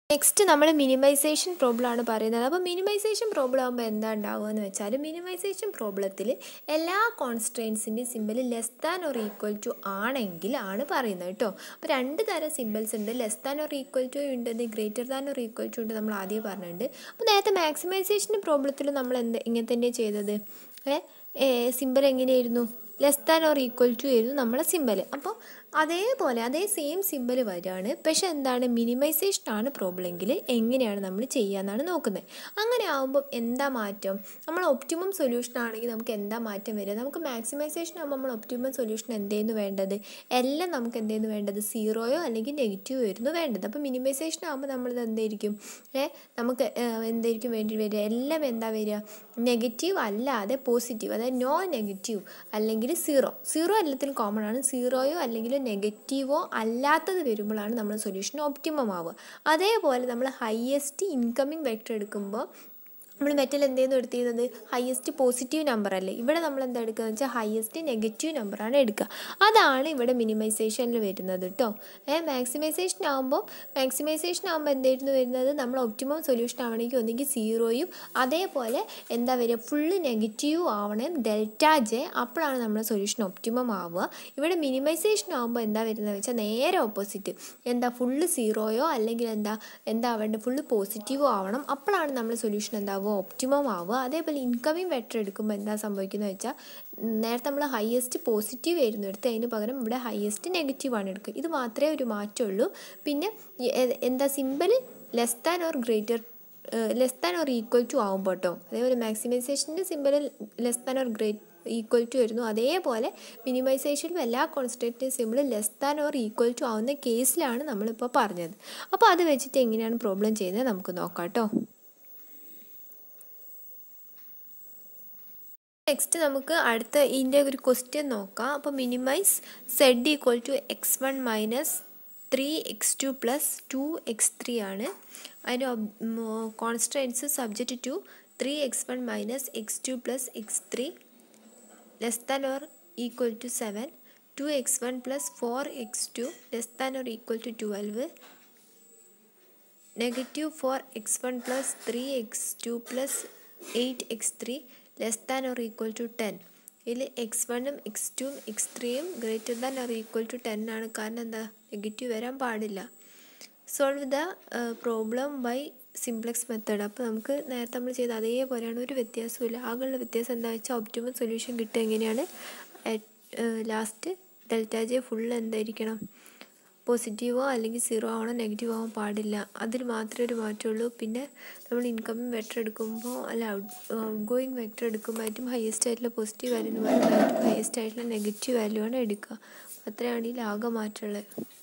next നമ്മൾ minimisation problem ആണ് പറയുന്നത് അപ്പോൾ മിനിമൈസേഷൻ പ്രോബ്ലം ആകുമ്പോൾ എന്താ ഉണ്ടാവുക എന്ന് വെച്ചാൽ മിനിമൈസേഷൻ പ്രോബ്ലത്തിൽ എല്ലാ കോൺസ്ട്രെയിൻസിൻ്റെയും symbol less than or equal to ആണെങ്കിൽ ആണ് പറയുന്നത് കേട്ടോ അപ്പോൾ രണ്ട് തരം സിമ്പിൾസ് ഉണ്ട് less than or equal to ഉണ്ട് greater than or equal to ഉണ്ട് നമ്മൾ ആദ്യം പറഞ്ഞിട്ടുണ്ട് അപ്പോൾ നേരത്തെ മാക്സിമൈസേഷൻ പ്രോബ്ലത്തിൽ നമ്മൾ എന്ത് ഇങ്ങനെ തന്നെയാണ് ചെയ്തത് ഏ സിമ്പിൾ എങ്ങനെയായിരുന്നു less than or equal to ആയിരുന്നു നമ്മളെ സിമ്പൽ അപ്പോൾ അതേപോലെ അതേ സെയിം സിമ്പൽ വരികയാണ് പക്ഷെ എന്താണ് മിനിമൈസേഷൻ ആണ് പ്രോബ്ലം എങ്കിൽ എങ്ങനെയാണ് നമ്മൾ ചെയ്യാന്നാണ് നോക്കുന്നത് അങ്ങനെ ആകുമ്പോൾ എന്താ മാറ്റം നമ്മൾ ഒപ്റ്റിമം സൊല്യൂഷൻ ആണെങ്കിൽ നമുക്ക് എന്താ മാറ്റം വരിക നമുക്ക് മാക്സിമൈസേഷൻ ആകുമ്പോൾ നമ്മൾ ഒപ്റ്റിമം സൊല്യൂഷൻ എന്തേന്ന് വേണ്ടത് എല്ലാം നമുക്ക് എന്തേന്ന് വേണ്ടത് സീറോയോ അല്ലെങ്കിൽ നെഗറ്റീവോ ആയിരുന്നു വേണ്ടത് അപ്പോൾ മിനിമൈസേഷൻ ആകുമ്പോൾ നമ്മളിത് എന്തായിരിക്കും ഏ നമുക്ക് എന്തായിരിക്കും വേണ്ടി വരിക എല്ലാം എന്താ വരിക നെഗറ്റീവ് അല്ലാതെ പോസിറ്റീവ് അതായത് നോ നെഗറ്റീവ് അല്ലെങ്കിൽ സീറോ സീറോ എല്ലാത്തിനും കോമൺ ആണ് സീറോയോ അല്ലെങ്കിൽ നെഗറ്റീവോ അല്ലാത്തത് വരുമ്പോഴാണ് നമ്മൾ സൊല്യൂഷൻ ഒപ്റ്റിമം ആവുക അതേപോലെ നമ്മൾ ഹയസ്റ്റ് ഇൻകമിങ് വെക്ടർ എടുക്കുമ്പോൾ നമ്മൾ മെറ്റൽ എന്തെങ്കിലും എടുത്തിരുന്നത് ഹയസ്റ്റ് പോസിറ്റീവ് നമ്പർ അല്ലേ ഇവിടെ നമ്മൾ എന്താ എടുക്കുക എന്ന് വെച്ചാൽ ഹയസ്റ്റ് നെഗറ്റീവ് നമ്പറാണ് എടുക്കുക അതാണ് ഇവിടെ മിനിമൈസേഷനിൽ വരുന്നത് കേട്ടോ ഏ മാക്സിമൈസേഷൻ ആകുമ്പോൾ മാക്സിമൈസേഷൻ ആകുമ്പോൾ എന്തായിരുന്നു വരുന്നത് നമ്മൾ ഒപ്റ്റിമം സൊല്യൂഷൻ ആവണമെങ്കിൽ ഒന്നെങ്കിൽ സീറോയും അതേപോലെ എന്താ വരിക ഫുള്ള് നെഗറ്റീവ് ആവണം ഡെൽറ്റ ജെ അപ്പോഴാണ് നമ്മുടെ സൊല്യൂഷൻ ഒപ്റ്റിമം ആവുക ഇവിടെ മിനിമൈസേഷൻ ആകുമ്പോൾ എന്താ വരുന്നത് വെച്ചാൽ നേരെ ഓപ്പോസിറ്റ് എന്താ ഫുള്ള് സീറോയോ അല്ലെങ്കിൽ എന്താ എന്താ വേണ്ടത് ഫുള്ള് പോസിറ്റീവോ ആവണം അപ്പോഴാണ് നമ്മുടെ സൊല്യൂഷൻ എന്താവുക ഒപ്റ്റിമം ആവുക അതേപോലെ ഇൻകമിങ് വെക്ടർ എടുക്കുമ്പോൾ എന്താ സംഭവിക്കുന്നത് വെച്ചാൽ നേരത്തെ നമ്മൾ ഹയസ്റ്റ് പോസിറ്റീവ് ആയിരുന്നു എടുത്ത് അതിന് പകരം ഇവിടെ ഹയസ്റ്റ് നെഗറ്റീവ് ആണ് എടുക്കുക ഇത് മാത്രമേ ഒരു മാറ്റമുള്ളൂ പിന്നെ എന്താ symbol less than or greater less than or equal to ആകുമ്പോൾ കേട്ടോ അതേപോലെ മാക്സിമൈസേഷൻ്റെ symbol less than or great equal to വരുന്നു അതേപോലെ മിനിമൈസേഷനിലും എല്ലാ കോൺസ്റ്റൻറ്റിൻ്റെയും symbol less than or equal to ആവുന്ന കേസിലാണ് നമ്മളിപ്പോൾ പറഞ്ഞത് അപ്പോൾ അത് വെച്ചിട്ട് എങ്ങനെയാണ് പ്രോബ്ലം ചെയ്യുന്നത് നമുക്ക് നോക്കാം കേട്ടോ നെക്സ്റ്റ് നമുക്ക് അടുത്ത ഇതിൻ്റെ ഒരു ക്വസ്റ്റ്യൻ നോക്കാം അപ്പോൾ minimise Z equal to X one minus three X two plus two X three ആണ് അതിൻ്റെ constants subject to three X one minus X two plus X three less than or equal to seven two X one plus four X two less than or equal to twelve negative four X one plus three X two plus eight X three less than or equal to ten ഇതിൽ X വണ്ണും X ടുവും X ത്രീയും greater than or equal to ten ആണ് കാരണം എന്താ negative വരാൻ പാടില്ല solve the problem by simplex method അപ്പോൾ നമുക്ക് നേരത്തെ നമ്മൾ ചെയ്ത അതേപോലെയാണ് ഒരു വ്യത്യാസമില്ല ആകെയുള്ള വ്യത്യാസം എന്താ വെച്ചാൽ ഒപ്റ്റിമം സൊല്യൂഷൻ കിട്ടുക എങ്ങനെയാണ് ലാസ്റ്റ് ഡെൽറ്റ ജെ ഫുൾ എന്തായിരിക്കണം പോസിറ്റീവോ അല്ലെങ്കിൽ സീറോ ആവണം നെഗറ്റീവ് ആവാൻ പാടില്ല അതിൽ മാത്രമേ ഒരു മാറ്റമുള്ളൂ പിന്നെ നമ്മൾ ഇൻകമിങ് വെക്ടർ എടുക്കുമ്പോൾ അല്ല ഔട്ട് ഔട്ട് ഗോയിങ് വെക്ടർ എടുക്കുമ്പോൾ ഏറ്റവും ഹയസ്റ്റ് ആയിട്ടുള്ള പോസിറ്റീവ് വാല്യൂന് പകരം ഏറ്റവും ഹയസ്റ്റ് ആയിട്ടുള്ള നെഗറ്റീവ് വാല്യൂ ആണ് എടുക്കുക അത്രയാണ് ഇതിൽ ആകെ മാറ്റമുള്ളത്